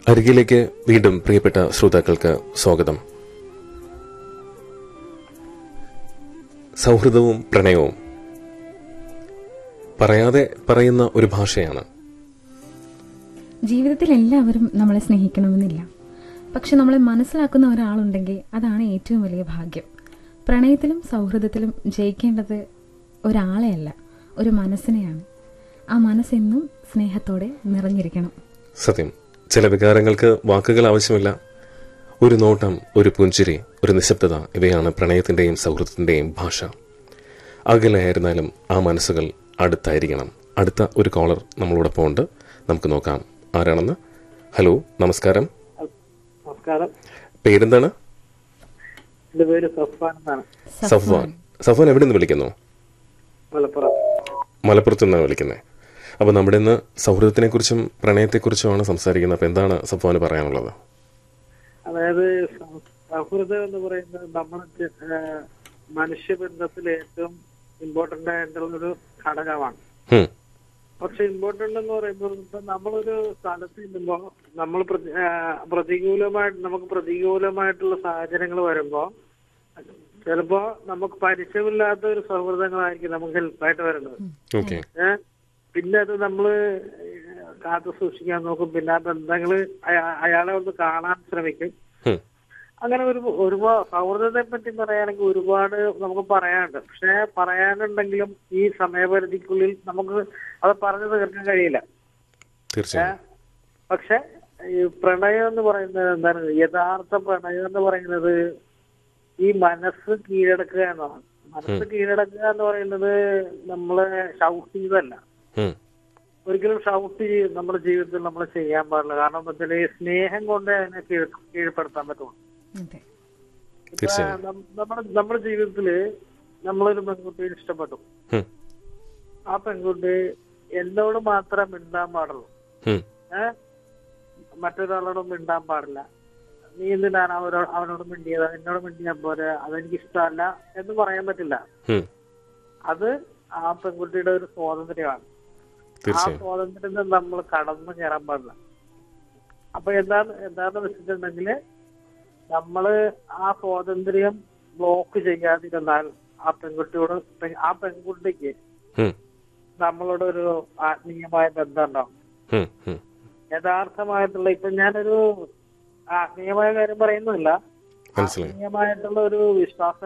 അരികിലേക്ക് വീണ്ടും പ്രിയപ്പെട്ട ശ്രോതാക്കൾക്ക് സ്വാഗതം സൗഹൃദവും പ്രണയവും പറയാതെ പറയുന്ന ഒരു ഭാഷയാണ് ജീവിതത്തിൽ എല്ലാവരും നമ്മളെ സ്നേഹിക്കണമെന്നില്ല പക്ഷെ നമ്മളെ മനസ്സിലാക്കുന്ന ഒരാളുണ്ടെങ്കിൽ അതാണ് ഏറ്റവും വലിയ ഭാഗ്യം പ്രണയത്തിലും സൗഹൃദത്തിലും ജയിക്കേണ്ടത് ഒരാളെയല്ല ഒരു മനസ്സിനെയാണ് ആ മനസ്സെന്നും സ്നേഹത്തോടെ നിറഞ്ഞിരിക്കണം സത്യം ചില വികാരങ്ങൾക്ക് വാക്കുകൾ ആവശ്യമില്ല ഒരു നോട്ടം ഒരു പുഞ്ചിരി ഒരു നിശബ്ദത ഇവയാണ് പ്രണയത്തിന്റെയും സൗഹൃദത്തിന്റെയും ഭാഷ അകലെയായിരുന്നാലും ആ മനസ്സുകൾ അടുത്തായിരിക്കണം അടുത്ത ഒരു കോളർ നമ്മളോടൊപ്പം ഉണ്ട് നമുക്ക് നോക്കാം ആരാണെന്ന് ഹലോ നമസ്കാരം നമസ്കാരം പേരെന്താണ് എന്റെ പേര് സഫാൻ എന്നാണ് സഫ്വാൻ സഫ്വാൻ എവിടെ നിന്ന് വിളിക്കുന്നു മലപ്പുറം മലപ്പുറത്ത് നിന്നാണ് വിളിക്കുന്നത് അപ്പോൾ നമ്മുടെ ഇന്ന് സൗഹൃദത്തിനെ കുറിച്ചും പ്രണയത്തെക്കുറിച്ചുമാണ് സംസാരിക്കുന്നത് അപ്പോൾ എന്താണ് സഫ്വാന് പറയാനുള്ളത് അതായത് സൗ- സൗഹൃദം എന്ന് പറയുന്നത് നമ്മുടെ ഏഹ്, മനുഷ്യബന്ധത്തിൽ ഏറ്റവും ഇമ്പോർട്ടന്റ് ആയിട്ടുള്ള ഒരു ഘടകമാണ് ഹും, പക്ഷെ ഇമ്പോർട്ടന്റ് എന്ന് പറയുമ്പോൾ ഇപ്പൊ നമ്മളൊരു സ്ഥലത്ത് ചെല്ലുമ്പോൾ നമ്മൾ പ്രതി- ഏഹ്, പ്രതികൂലമായിട്ട് നമുക്ക് പ്രതികൂലമായിട്ടുള്ള സാഹചര്യങ്ങൾ വരുമ്പോ ചിലപ്പോ നമുക്ക് പരിചയമില്ലാത്ത ഒരു സൗഹൃദങ്ങളായിരിക്കും നമുക്ക് ഹെൽപ്പായിട്ട് വരുന്നത് ഓക്കെ ഏ? പിന്നെ അത് നമ്മള് കാത്തു സൂക്ഷിക്കാൻ നോക്കും പിന്നെ ആ ബന്ധങ്ങള് അയാ- അയാളെ ഒന്ന് കാണാൻ ശ്രമിക്കും ഹും, അങ്ങനെ ഒരു ഒരുപാട് സൗഹൃദത്തെ പറ്റി പറയുകയാണെങ്കിൽ ഒരുപാട് നമുക്ക് പറയാനുണ്ട് പക്ഷെ പറയാനുണ്ടെങ്കിലും ഈ സമയപരിധിക്കുള്ളിൽ നമുക്ക് അത് പറഞ്ഞു തീർക്കാൻ കഴിയില്ല തീർച്ചയായും പക്ഷെ ഈ പ്രണയം എന്ന് പറയുന്നത് എന്താണ് യഥാർത്ഥ പ്രണയം എന്ന് പറയുന്നത് ഈ മനസ്സ് കീഴടക്കുക എന്നാണ് മനസ്സ് കീഴടക്കുക എന്ന് പറയുന്നത് നമ്മളെ ഷൗട്ട് ചെയ്തല്ല ഹും, ഒരിക്കലും ഷൗട്ട് ചെയ്ത് നമ്മുടെ ജീവിതത്തിൽ നമ്മൾ ചെയ്യാൻ പാടില്ല കാരണം എന്താ വെച്ചാൽ സ്നേഹം കൊണ്ട് അതിനെ കീഴ് കീഴ്പ്പെടുത്താൻ പറ്റുള്ളൂ അതെ ഇപ്പൊ തീർച്ചയായും. നം- നമ്മുടെ നമ്മുടെ ജീവിതത്തില് നമ്മളൊരു പെൺകുട്ടിയെ ഇഷ്ടപ്പെട്ടു ഹും, ആ പെൺകുട്ടി എന്നോട് മാത്രം മിണ്ടാൻ പാടുള്ളൂ ഹും, ഏഹ് മറ്റൊരാളോടും മിണ്ടാൻ പാടില്ല നീ എന്തിനാണ് അവരോ അവനോട് മിണ്ടിയത് എന്നോട് മിണ്ടിയാൽ പോരെ അതെനിക്ക് ഇഷ്ടമല്ല എന്ന് പറയാൻ പറ്റില്ല ഹും, അത് ആ പെൺകുട്ടിയുടെ ഒരു സ്വാതന്ത്ര്യമാണ് ആ തീർച്ചയായും സ്വാതന്ത്ര്യം നമ്മൾ കടന്നു കയറാൻ പാടില്ല അപ്പൊ എന്താണ് എന്താന്ന് വെച്ചിട്ടുണ്ടെങ്കിൽ നമ്മള് ആ സ്വാതന്ത്ര്യം ബ്ലോക്ക് ചെയ്യാതിരുന്നാൽ ആ പെൺകുട്ടിയോട് പെ- ആ പെൺകുട്ടിക്ക് ഹും, നമ്മളോട് ഒരു ആത്മീയമായ ബന്ധം ഉണ്ടാവും ഹും, ഹും. യഥാർത്ഥമായിട്ടുള്ള ഇപ്പൊ ഞാനൊരു ആത്മീയമായ കാര്യം പറയുന്നില്ല മനസ്സിലായി ആത്മീയമായിട്ടുള്ള ഒരു വിശ്വാസം